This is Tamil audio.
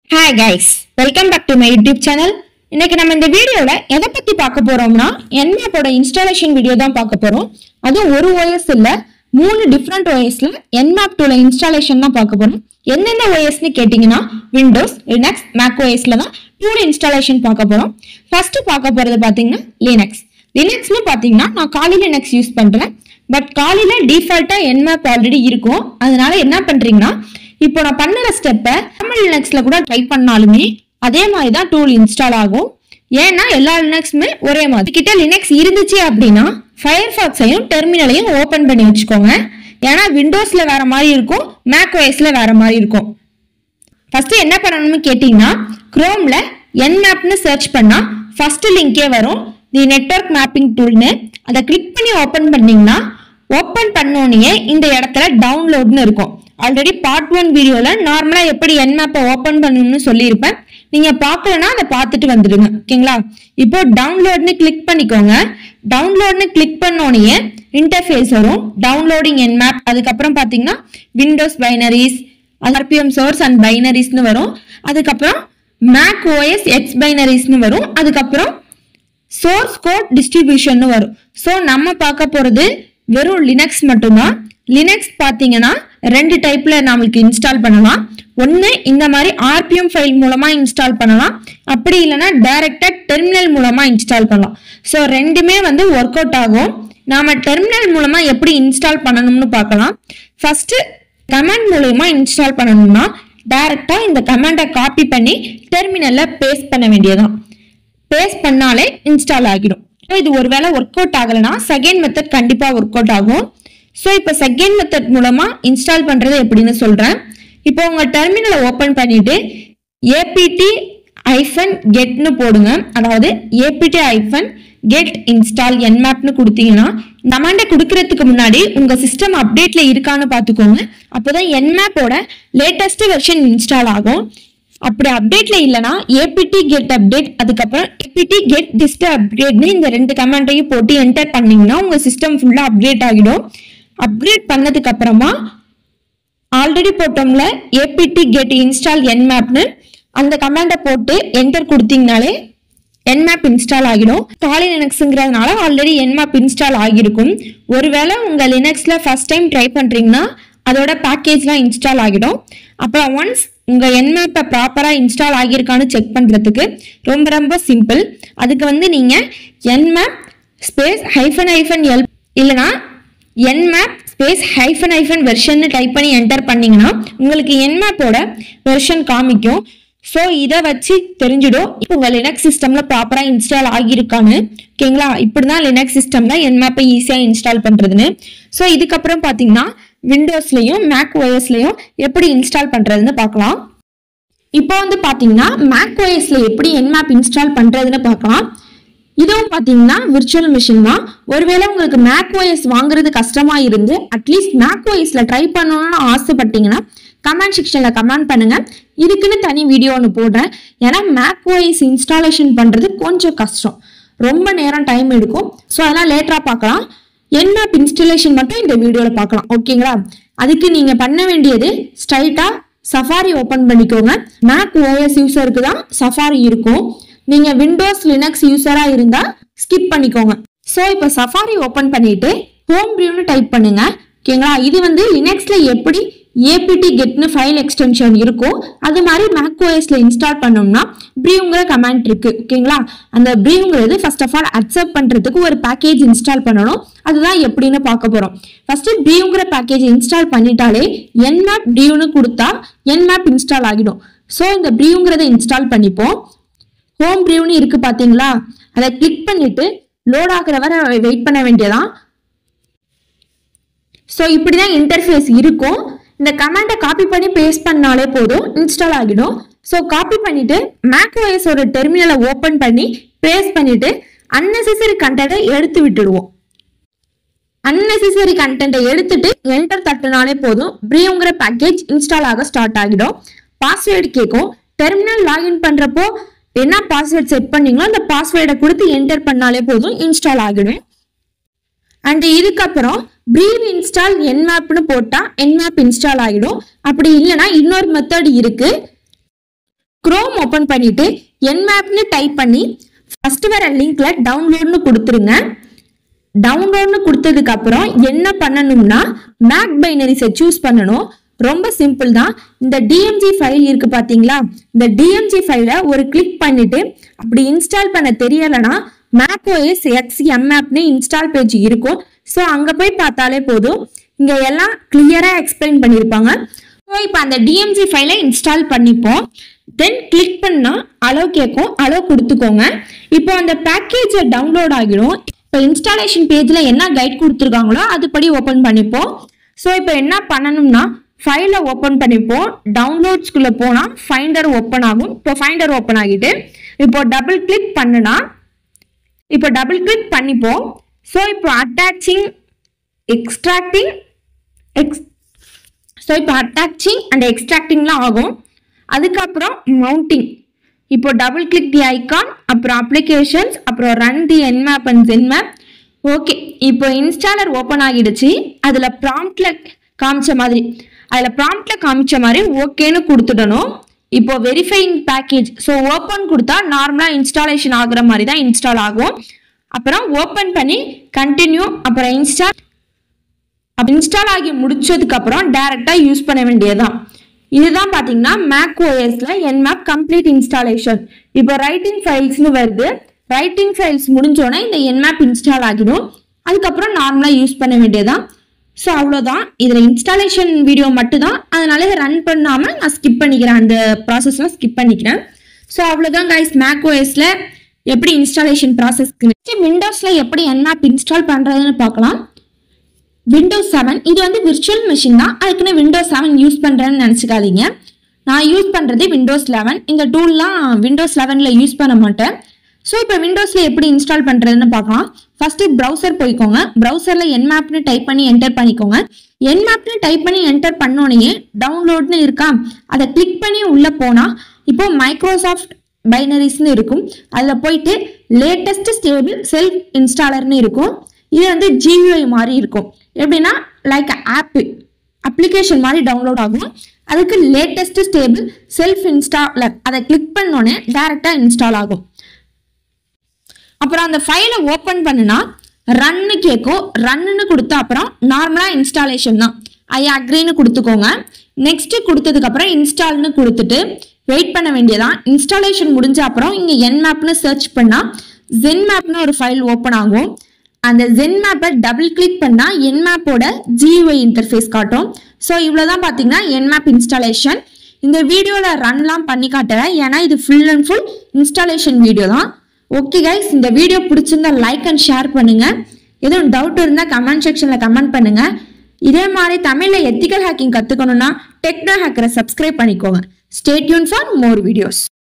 hi guys welcome back to my YouTube channel இன்னைக்கு நம்ம இந்த வீடியோல எதை பத்தி பார்க்க போறோம்னா என்மேப்போட இன்ஸ்டாலேஷன் வீடியோ தான் பார்க்க போறோம் அதுவும் ஒரு ஓஎஸ் இல்ல மூணு டிஃப்ரெண்ட் ஓஎஸ்ல என்மேப் டூல இன்ஸ்டாலேஷன் தான் பார்க்க போறோம் என்னென்ன ஓஎஸ்னு கேட்டிங்கன்னா விண்டோஸ் லினக்ஸ் மேக் ஓஎஸ்ல தான் டூல இன்ஸ்டாலேஷன் பார்க்க போறோம் ஃபர்ஸ்ட் பார்க்க போறது பாத்தீங்கன்னா லினக்ஸ் லினக்ஸ்னு பாத்தீங்கன்னா நான் காலி லினக்ஸ் யூஸ் பண்றேன் பட் காலில டிஃபால்ட்டா என்மேப் ஆல்ரெடி இருக்கும் அதனால என்ன பண்றீங்கன்னா இப்போ நான் பண்ணுற ஸ்டெப்பை தமிழ் லினக்ஸ்ல கூட ட்ரை பண்ணாலுமே அதே மாதிரி தான் டூல் இன்ஸ்டால் ஆகும் ஏன்னா எல்லா லினக்ஸுமே ஒரே மாதிரி கிட்ட லினக்ஸ் இருந்துச்சு அப்படின்னா ஃபயர்ஃபாக்ஸையும் டெர்மினலையும் ஓப்பன் பண்ணி வச்சுக்கோங்க ஏன்னா விண்டோஸ்ல வேற மாதிரி இருக்கும் மேக் ஓஎஸ்ல வேற மாதிரி இருக்கும் ஃபர்ஸ்ட் என்ன பண்ணணும்னு கேட்டிங்கன்னா குரோம்ல என்மேப்னு சர்ச் பண்ணா ஃபர்ஸ்ட் லிங்கே வரும் தி நெட்வொர்க் மேப்பிங் டூல்னு அதை கிளிக் பண்ணி ஓப்பன் பண்ணீங்கன்னா ஓப்பன் பண்ணோடனே இந்த இடத்துல டவுன்லோட்னு இருக்கும் ஆல்ரெடி பார்ட் ஒன் வீடியோல நார்மலா எப்படி என்மேப்பை ஓப்பன் பண்ணணும்னு சொல்லியிருப்பேன் நீங்க பார்க்கலன்னா அதை பார்த்துட்டு வந்துடுங்க ஓகேங்களா இப்போ டவுன்லோட்னு கிளிக் பண்ணிக்கோங்க டவுன்லோட்னு கிளிக் பண்ணோடனே இன்டர்ஃபேஸ் வரும் டவுன்லோடிங் என்மேப் அதுக்கப்புறம் பார்த்தீங்கன்னா Windows binaries RPM source and பைனரிஸ்னு வரும் அதுக்கப்புறம் மேக் ஓஎஸ் எக்ஸ் பைனரிஸ்னு வரும் அதுக்கப்புறம் சோர்ஸ் கோட் டிஸ்ட்ரிபியூஷன் வரும் ஸோ நம்ம பார்க்க போகிறது வெறும் லினக்ஸ் மட்டும்தான் லினக்ஸ் பார்த்தீங்கன்னா ரெண்டு டைப்ல நம்மளுக்கு இன்ஸ்டால் பண்ணலாம் ஒன்று இந்த மாதிரி ஆர்பிஎம் ஃபைல் மூலமா இன்ஸ்டால் பண்ணலாம் அப்படி இல்லைன்னா டைரக்டா டெர்மினல் மூலமா இன்ஸ்டால் பண்ணலாம் ஸோ ரெண்டுமே வந்து ஒர்க் அவுட் ஆகும் நாம டெர்மினல் மூலமா எப்படி இன்ஸ்டால் பண்ணணும்னு பார்க்கலாம் ஃபர்ஸ்ட் கமாண்ட் மூலயமா இன்ஸ்டால் பண்ணணும்னா டைரக்டா இந்த கமாண்டை காப்பி பண்ணி டெர்மினல்ல பேஸ்ட் பண்ண வேண்டியதான் பேஸ்ட் பண்ணாலே இன்ஸ்டால் ஆகிடும் ஸோ இது ஒருவேளை ஒர்க் அவுட் ஆகலைன்னா செகண்ட் மெத்தட் கண்டிப்பாக ஒர்க் அவுட் ஆகும் ஸோ இப்போ செகண்ட் மெத்தட் மூலமாக இன்ஸ்டால் பண்ணுறது எப்படின்னு சொல்கிறேன் இப்போ உங்கள் டெர்மினலை ஓப்பன் பண்ணிட்டு ஏபிடி ஐஃபன் கெட்னு போடுங்க அதாவது ஏபிடி ஐஃபன் கெட் இன்ஸ்டால் என்மேப்னு கொடுத்தீங்கன்னா கமாண்டை கொடுக்கறதுக்கு முன்னாடி உங்க சிஸ்டம் அப்டேட்ல இருக்கான்னு பார்த்துக்கோங்க அப்போதான் என்மேப்போட லேட்டஸ்ட் வெர்ஷன் இன்ஸ்டால் ஆகும் அப்படி அப்டேட்ல இல்லைன்னா ஏபிடி கெட் அப்டேட் அதுக்கப்புறம் ஏபிடி கெட் டிஸ்ட் அப்டேட்னு இந்த ரெண்டு கமெண்ட்டையும் போட்டு என்டர் பண்ணீங்கன்னா உங்க சிஸ்டம் ஃபுல்லா அப்டேட் ஆகிடும் அப்கிரேட் பண்ணதுக்கு அப்புறமா ஆல்ரெடி போட்டோம்ல ஏபிடி கெட் இன்ஸ்டால் என்மேப்னு அந்த கமாண்டை போட்டு என்டர் கொடுத்தீங்கனாலே என்மேப் இன்ஸ்டால் ஆகிடும் காலி லினக்ஸுங்கிறதுனால ஆல்ரெடி என்மேப் இன்ஸ்டால் ஆகியிருக்கும் ஒருவேளை உங்க லினக்ஸ்ல ஃபர்ஸ்ட் டைம் ட்ரை பண்றீங்கன்னா அதோட பேக்கேஜ்லாம் இன்ஸ்டால் ஆகிடும் அப்புறம் ஒன்ஸ் உங்க என்மேப்பை ப்ராப்பரா இன்ஸ்டால் ஆகியிருக்கான்னு செக் பண்றதுக்கு ரொம்ப ரொம்ப சிம்பிள் அதுக்கு வந்து நீங்க nmap space hyphen hyphen L இல்லைனா nmap space hyphen hyphen version type பண்ணி என்டர் பண்ணீங்கன்னா உங்களுக்கு என்மேப்போட வெர்ஷன் காமிக்கும் ஸோ இதை வச்சு தெரிஞ்சிடும் இப்போ உங்கள் லினக்ஸ் சிஸ்டமில் ப்ராப்பராக இன்ஸ்டால் ஆகியிருக்கான்னு ஓகேங்களா இப்படி தான் லினக்ஸ் சிஸ்டமில் என்மேப்பை ஈஸியாக இன்ஸ்டால் பண்ணுறதுன்னு ஸோ இதுக்கப்புறம் பார்த்தீங்கன்னா விண்டோஸ்லையும் மேக் ஓஎஸ்லையும் எப்படி இன்ஸ்டால் பண்ணுறதுன்னு பார்க்கலாம் இப்போ வந்து பார்த்தீங்கன்னா மேக் ஓஎஸ்ல எப்படி என்மேப் இன்ஸ்டால் பண்ணுறதுன்னு பார்க்கலாம் இதுவும் பார்த்தீங்கன்னா விர்ச்சுவல் மிஷின் தான் ஒருவேளை உங்களுக்கு மேக் ஓஎஸ் வாங்குறது கஷ்டமா இருந்து அட்லீஸ்ட் மேக் ஓஎஸ்ல ட்ரை பண்ணணும்னு ஆசைப்பட்டீங்கன்னா கமெண்ட் செக்ஷன்ல கமெண்ட் பண்ணுங்க இதுக்குன்னு தனி வீடியோ ஒன்று போடுறேன் ஏன்னா மேக் ஓஎஸ் இன்ஸ்டாலேஷன் பண்றது கொஞ்சம் கஷ்டம் ரொம்ப நேரம் டைம் எடுக்கும் ஸோ அதெல்லாம் லேட்டரா பார்க்கலாம் என்மேப் இன்ஸ்டாலேஷன் மட்டும் இந்த வீடியோவில் பார்க்கலாம் ஓகேங்களா அதுக்கு நீங்க பண்ண வேண்டியது ஸ்ட்ரைட்டா சஃபாரி ஓப்பன் பண்ணிக்கோங்க மேக் ஓஎஸ் யூசருக்கு தான் சஃபாரி இருக்கும் நீங்க விண்டோஸ் லினக்ஸ் யூசரா இருந்தா ஸ்கிப் பண்ணிக்கோங்க ஸோ இப்போ சஃபாரி ஓப்பன் பண்ணிட்டு ஹோம் வியூன்னு டைப் பண்ணுங்க ஓகேங்களா இது வந்து லினக்ஸ்ல எப்படி ஏபிடி கெட்னு ஃபைல் எக்ஸ்டென்ஷன் இருக்கும் அது மாதிரி மேக் ஓஎஸ்ல இன்ஸ்டால் பண்ணோம்னா ப்ரீவுங்கிற கமாண்ட் இருக்கு ஓகேங்களா அந்த ப்ரீவுங்கிறது ஃபர்ஸ்ட் ஆஃப் ஆல் அக்செப்ட் பண்றதுக்கு ஒரு பேக்கேஜ் இன்ஸ்டால் பண்ணணும் அதுதான் எப்படின்னு பார்க்க போறோம் ஃபர்ஸ்ட் ப்ரீவுங்கிற பேக்கேஜ் இன்ஸ்டால் பண்ணிட்டாலே என்மேப் ப்ரீவ்னு கொடுத்தா என்மேப் இன்ஸ்டால் ஆகிடும் ஸோ இந்த ப்ரீவுங்கிறத இன்ஸ்டால் பண்ணிப்போம் ஹோம் ப்ரீவ்னு இருக்கு பாத்தீங்களா அதை கிளிக் பண்ணிட்டு லோட் ஆகுற வரை வெயிட் பண்ண வேண்டியதான் ஸோ இப்படிதான் இன்டர்ஃபேஸ் இருக்கும் இந்த கமெண்டை காப்பி பண்ணி பேஸ்ட் பண்ணாலே போதும் இன்ஸ்டால் ஆகிடும் ஸோ காப்பி பண்ணிட்டு மேக் ஓஎஸோட டெர்மினலை ஓப்பன் பண்ணி பேஸ்ட் பண்ணிட்டு அன்னெசரி கண்டென்ட்டை எடுத்து விட்டுடுவோம் அன்னெசரி கண்டென்ட்டை எடுத்துட்டு என்டர் தட்டுனாலே போதும் ப்ரீங்கிற பேக்கேஜ் இன்ஸ்டால் ஆக ஸ்டார்ட் ஆகிடும் பாஸ்வேர்டு கேட்கும் டெர்மினல் லாகின் பண்றப்போ என்ன பாஸ்வேர்ட் செட் பண்ணீங்களோ அந்த பாஸ்வேர்டை கொடுத்து என்டர் பண்ணாலே போதும் இன்ஸ்டால் ஆகிடும் அண்ட் இதுக்கப்புறம் ப்ரீவ் இன்ஸ்டால் என்மேப்னு போட்டா என்மேப் இன்ஸ்டால் ஆகிடும் அப்படி இல்லைன்னா இன்னொரு மெத்தட் இருக்கு குரோம் ஓபன் பண்ணிட்டு என்மேப்னு டைப் பண்ணி ஃபர்ஸ்ட் வர லிங்க்ல டவுன்லோட்னு கொடுத்துருங்க டவுன்லோட்னு கொடுத்ததுக்கு அப்புறம் என்ன பண்ணணும்னா மேக் பைனரிஸை சூஸ் பண்ணணும் ரொம்ப சிம்பிள் தான் இந்த டிஎம்ஜி ஃபைல் இருக்கு பாத்தீங்களா இந்த டிஎம்ஜி ஃபைலை ஒரு கிளிக் பண்ணிட்டு அப்படி இன்ஸ்டால் பண்ண தெரியலைன்னா மேக் ஓஎஸ் எக்ஸ் எம்ஆப்னு இன்ஸ்டால் பேஜ் இருக்கும் ஸோ அங்கே போய் பார்த்தாலே போதும் இங்கே எல்லாம் கிளியராக எக்ஸ்பிளைன் பண்ணியிருப்பாங்க ஸோ இப்போ அந்த டிஎம்ஜி ஃபைலை இன்ஸ்டால் பண்ணிப்போம் தென் கிளிக் பண்ணா அலோ கேட்கும் அலோ கொடுத்துக்கோங்க இப்போ அந்த பேக்கேஜை டவுன்லோட் ஆகிடும் இப்போ இன்ஸ்டாலேஷன் பேஜில் என்ன கைட் கொடுத்துருக்காங்களோ அதுபடி ஓப்பன் பண்ணிப்போம் ஸோ இப்போ என்ன பண்ணணும்னா ஃபைலை ஓப்பன் பண்ணிப்போம் டவுன்லோட்ஸ்குள்ளே போனால் ஃபைண்டர் ஓப்பன் ஆகும் இப்போ ஃபைண்டர் ஓப்பன் ஆகிட்டு இப்போ டபுள் கிளிக் பண்ணுனா இப்போ டபுள் கிளிக் பண்ணிப்போம் ஸோ இப்போ அட்டாச்சிங் எக்ஸ்ட்ராக்டிங் எக்ஸ் ஸோ இப்போ அட்டாச்சிங் அண்ட் எக்ஸ்ட்ராக்டிங்லாம் ஆகும் அதுக்கப்புறம் மவுண்டிங் இப்போ டபுள் கிளிக் தி ஐகான் அப்புறம் அப்ளிகேஷன்ஸ் அப்புறம் run the nmap and Zenmap okay இப்போ இன்ஸ்டாலர் ஓப்பன் ஆகிடுச்சு அதில் ப்ராம்ப்டில் காமிச்ச மாதிரி அதில் ப்ராம்ப்டில் காமிச்ச மாதிரி ஓகேன்னு கொடுத்துடணும் இப்போ வெரிஃபைங் பேக்கேஜ் ஸோ ஓப்பன் கொடுத்தா நார்மலாக இன்ஸ்டாலேஷன் ஆகுற மாதிரி தான் இன்ஸ்டால் ஆகும் அப்புறம் ஓப்பன் பண்ணி கண்டினியூ அப்புறம் இன்ஸ்டால் அப்போ இன்ஸ்டால் ஆகி முடிச்சதுக்கு அப்புறம் டைரக்டா யூஸ் பண்ண வேண்டியதுதான் இதுதான் பாத்தீங்கன்னா மேக் ஓஎஸ்ல என்மேப் கம்ப்ளீட் இன்ஸ்டாலேஷன் இப்போ ரைட்டிங் ஃபைல்ஸ்னு வருது ரைட்டிங் ஃபைல்ஸ் முடிஞ்சோடனே இந்த என்மேப் இன்ஸ்டால் ஆகிடும் அதுக்கப்புறம் நார்மலா யூஸ் பண்ண வேண்டியதுதான் ஸோ அவ்வளோதான் இதில் இன்ஸ்டாலேஷன் வீடியோ மட்டும்தான் அதனால இதை ரன் பண்ணாமல் நான் ஸ்கிப் பண்ணிக்கிறேன் அந்த ப்ராசஸ்லாம் ஸ்கிப் பண்ணிக்கிறேன் ஸோ அவ்வளோதான் கைஸ் மேக் ஓஎஸ்ல எப்படி இன்ஸ்டாலேஷன் ப்ராசஸ் விண்டோஸில் எப்படி என்மேப் இன்ஸ்டால் பண்ணுறதுன்னு பார்க்கலாம் விண்டோஸ் செவன் இது வந்து விர்ச்சுவல் மிஷின் தான் அதுக்குன்னு விண்டோஸ் செவன் யூஸ் பண்ணுறேன்னு நினச்சிக்காதீங்க நான் யூஸ் பண்ணுறது விண்டோஸ் லெவன் இந்த டூல்லாம் விண்டோஸ் லெவனில் யூஸ் பண்ண மாட்டேன் ஸோ இப்போ விண்டோஸில் எப்படி இன்ஸ்டால் பண்ணுறதுன்னு பார்க்கலாம் ஃபஸ்ட்டு ப்ரௌசர் போய்க்கோங்க ப்ரௌசரில் என்மேப்னு டைப் பண்ணி என்டர் பண்ணிக்கோங்க என்மேப்னு டைப் பண்ணி என்டர் பண்ணோடனே டவுன்லோட்னு இருக்கா அதை கிளிக் பண்ணி உள்ளே போனால் இப்போ மைக்ரோசாஃப்ட் பைனரிஸ்னு இருக்கும் அதில் போயிட்டு லேட்டஸ்ட் ஸ்டேபிள் செல்ஃப் இன்ஸ்டாலர்னு இருக்கும் இது வந்து ஜியூஐ மாதிரி இருக்கும் எப்படின்னா லைக் ஆப்பு அப்ளிகேஷன் மாதிரி டவுன்லோட் ஆகும் அதுக்கு லேட்டஸ்ட் ஸ்டேபிள் செல்ஃப் இன்ஸ்டாலர் அதை கிளிக் பண்ணோன்னே டைரெக்டாக இன்ஸ்டால் ஆகும் அப்புறம் அந்த ஃபைலை ஓப்பன் பண்ணுனா ரன்னு கேட்கும் ரன்னு கொடுத்த அப்புறம் நார்மலாக இன்ஸ்டாலேஷன் தான் ஐ அக்ரின்னு கொடுத்துக்கோங்க நெக்ஸ்ட் கொடுத்ததுக்கப்புறம் இன்ஸ்டால்னு கொடுத்துட்டு வெயிட் பண்ண வேண்டியதான் இன்ஸ்டாலேஷன் முடிஞ்ச அப்புறம் இங்கே என் மேப்னு சர்ச் பண்ணால் ஜென் மேப்னு ஒரு ஃபைல் ஓப்பன் ஆகும் அந்த ஜென் மேப்பை டபுள் கிளிக் பண்ணால் என் மேப்போட ஜிஒய் இன்டர்ஃபேஸ் காட்டும் ஸோ இவ்வளோதான் பார்த்தீங்கன்னா என் மேப் இன்ஸ்டாலேஷன் இந்த வீடியோவில் ரன்லாம் பண்ணி காட்டுறேன் ஏன்னா இது full and full installation video தான் ஓகே கைஸ் இந்த வீடியோ பிடிச்சிருந்தா லைக் அண்ட் ஷேர் பண்ணுங்க எதுவும் டவுட் இருந்தால் கமெண்ட் செக்ஷனில் கமெண்ட் பண்ணுங்க இதே மாதிரி தமிழில் எத்திக்கல் ஹேக்கிங் கற்றுக்கணும்னா டெக்னோ ஹேக்கரை சப்ஸ்கிரைப் பண்ணிக்கோங்க ஸ்டேட்யூன் ஃபார் மோர் வீடியோஸ்